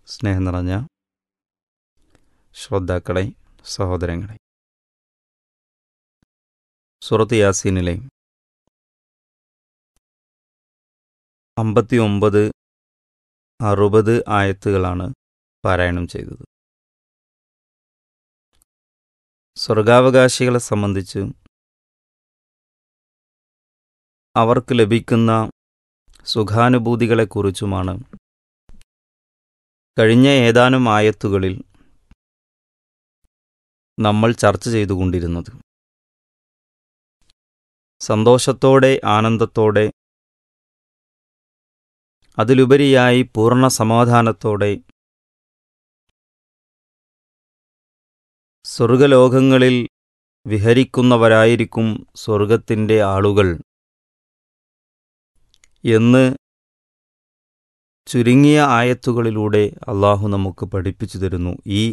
സ്നേഹം നിറഞ്ഞ ശ്രോതാക്കളെ സഹോദരങ്ങളെ സുറത്ത് യാസീനിലെ അമ്പത്തി ഒമ്പത് അറുപത് ആയത്തുകളാണ് പാരായണം ചെയ്തത് സ്വർഗാവകാശികളെ സംബന്ധിച്ച് അവർക്ക് ലഭിക്കുന്ന സുഖാനുഭൂതികളെക്കുറിച്ചുമാണ് കഴിഞ്ഞ ഏതാനും ആയത്തുകളിൽ നമ്മൾ ചർച്ച ചെയ്തുകൊണ്ടിരുന്നത് സന്തോഷത്തോടെ ആനന്ദത്തോടെ അതിലുപരിയായി പൂർണ്ണ സമാധാനത്തോടെ സ്വർഗലോകങ്ങളിൽ വിഹരിക്കുന്നവരായിരിക്കും സ്വർഗത്തിൻ്റെ ആളുകൾ എന്ന് ചുരുങ്ങിയ ആയത്തുകളിലൂടെ അള്ളാഹു നമുക്ക് പഠിപ്പിച്ചു തരുന്നു ഈ